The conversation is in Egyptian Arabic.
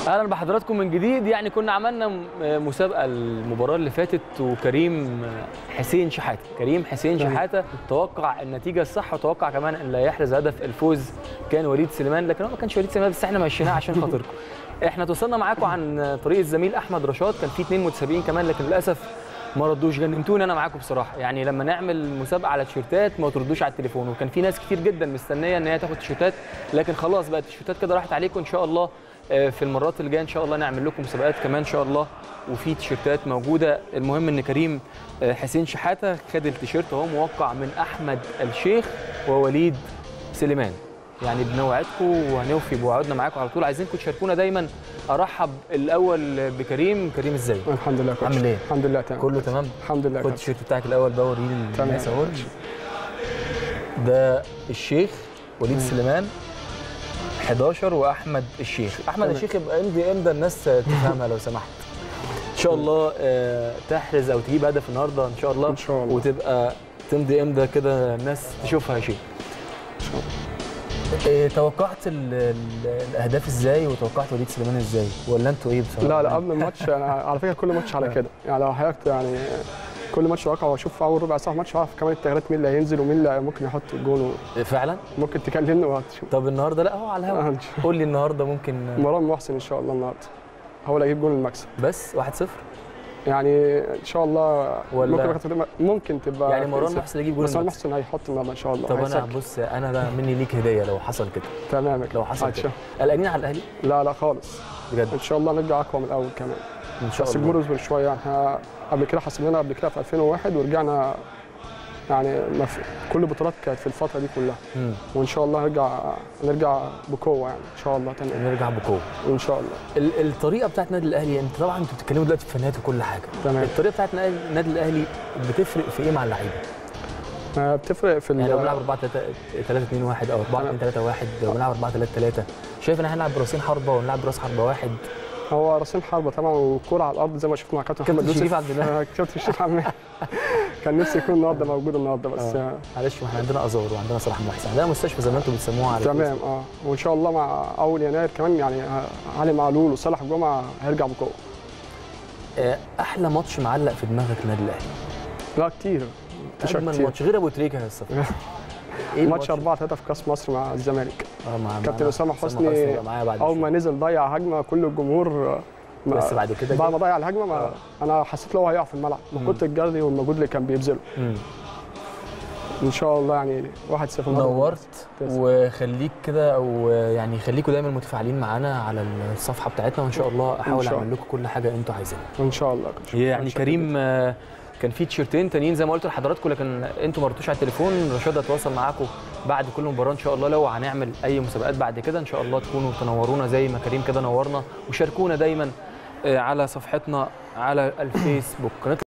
اهلا بحضراتكم من جديد يعني كنا عملنا م- مسابقه المباراه اللي فاتت وكريم حسين شحاته كريم حسين تمام. شحاته توقع النتيجه الصح وتوقع كمان ان لا يحرز هدف الفوز كان وليد سليمان لكن هو ما كانش وليد سليمان بس احنا مشيناه عشان خاطركم احنا توصلنا معاكم عن طريق الزميل احمد رشاد كان في اثنين متسابقين كمان لكن للاسف ما ردوش جننتوني انا معاكم بصراحه يعني لما نعمل مسابقه على تيشيرتات ما تردوش على التليفون وكان في ناس كتير جدا مستنيه ان هي تاخد تيشيرتات لكن خلاص بقى التيشيرتات كده راحت عليكم ان شاء الله آه، في المرات اللي جايه ان شاء الله نعمل لكم مسابقات كمان ان شاء الله وفي تيشيرتات موجوده المهم ان كريم آه، حسين شحاته خد التيشيرت اهو موقع من احمد الشيخ ووليد سليمان يعني بنوعدكم وهنوفي بوعودنا معاكم على طول عايزينكم تشاركونا دايما ارحب الاول بكريم كريم ازاي الحمد لله كوتش عامل ايه؟ الحمد لله تمام كله تمام الحمد لله خد كوتش التيشيرت بتاعك الاول بقى وريه تمام للناس اهو كوتش. ده الشيخ وليد تمام. سليمان 11 واحمد الشيخ احمد تمام. الشيخ يبقى امضي امضى الناس تفهمها لو سمحت ان شاء الله آه، تحرز او تجيب هدف النهارده ان شاء الله ان شاء الله وتبقى تمضي امضى كده الناس تشوفها يا شيخ ان شاء الله إيه توقعت ال- ال- الاهداف ازاي وتوقعت وليد سليمان ازاي ولا انتوا ايه بصراحه لا لا قبل الماتش انا على فكره كل ماتش على كده يعني لو حضرتك يعني كل ماتش واقع واشوف في اول ربع ساعه ماتش اعرف كمان التغييرات مين اللي هينزل ومين اللي ممكن يحط الجون فعلا وممكن تكلمني وهتشوف طب النهارده لا هو على الهوا قول لي النهارده ممكن مروان محسن ان شاء الله النهارده هو اللي هيجيب جون المكسب بس 1-0 يعني ان شاء الله ولا- ممكن تبقى ممكن تبقى يعني مروان 2-0. محسن يجيب جول بس مروان المكسب. محسن هيحط النهارده ان شاء الله طب انا هيسجل. بص انا ده مني ليك هديه لو حصل كده تمام لو حصل هتشوف. كده قلقانين على الاهلي لا لا خالص بجد ان شاء الله نرجع اقوى من الاول كمان ان شاء بس الله الجمهور يصبر شويه يعني احنا قبل كده حصل لنا قبل كده في 2001 ورجعنا يعني ما في كل البطولات كانت في الفتره دي كلها مم. وان شاء الله نرجع نرجع بقوه يعني ان شاء الله تمام نرجع بقوه ان شاء الله ال- الطريقه بتاعت النادي الاهلي انت طبعا انتوا بتتكلموا دلوقتي في فنيات وكل حاجه تمام الطريقه بتاعت النادي النادي الاهلي بتفرق في ايه مع اللعيبه آه، بتفرق في يعني لو ال- بنلعب 4 3 3 2 1 او 4 2 3 1 لو بنلعب 4 3 3 شايف ان احنا هنلعب براسين حربه ونلعب براس حربه واحد هو راسين حربه طبعا والكوره على الارض زي ما شفنا مع كابتن كابتن محمد شريف يوسف عبد المنعم. آه، كابتن شريف عماد كان نفسي يكون النهارده موجود النهارده بس آه. آه. معلش ما احنا عندنا ازار وعندنا صلاح محسن عندنا مستشفى زي ما انتم بتسموها على تمام اه وان شاء الله مع اول يناير كمان يعني آه، علي معلول وصالح جمعه هيرجع بقوه آه، احلى ماتش معلق في دماغك النادي الاهلي لا كتير مش اجمل كتير ماتش غير ابو تريكه يا الصفر ايه ماتش 4 3 في كاس مصر مع الزمالك اه مع كابتن مع- اسامه أسامة حسني بقى معايا بعد اول ما شوية. نزل ضيع هجمه كل الجمهور آه، ما- بس بعد كده بعد جه. ما ضيع الهجمه ما انا حسيت لو هو هيقع في الملعب من مم. كتر الجري والمجهود اللي كان بيبذله مم. ان شاء الله يعني 1-0 نورت تسلم. وخليك كده او يعني خليكم دايما متفاعلين معانا على الصفحه بتاعتنا وان شاء الله احاول شاء اعمل لكم كل حاجه انتوا عايزينها ان شاء الله يعني شكراً كريم آه، كان في تيشيرتين تانيين زي ما قلت لحضراتكم لكن انتوا ما رضيتوش على التليفون رشاد هتواصل معاكم بعد كل مباراه ان شاء الله لو هنعمل اي مسابقات بعد كده ان شاء الله تكونوا تنورونا زي ما كريم كده نورنا وشاركونا دايما آه، على صفحتنا على الفيسبوك نطلع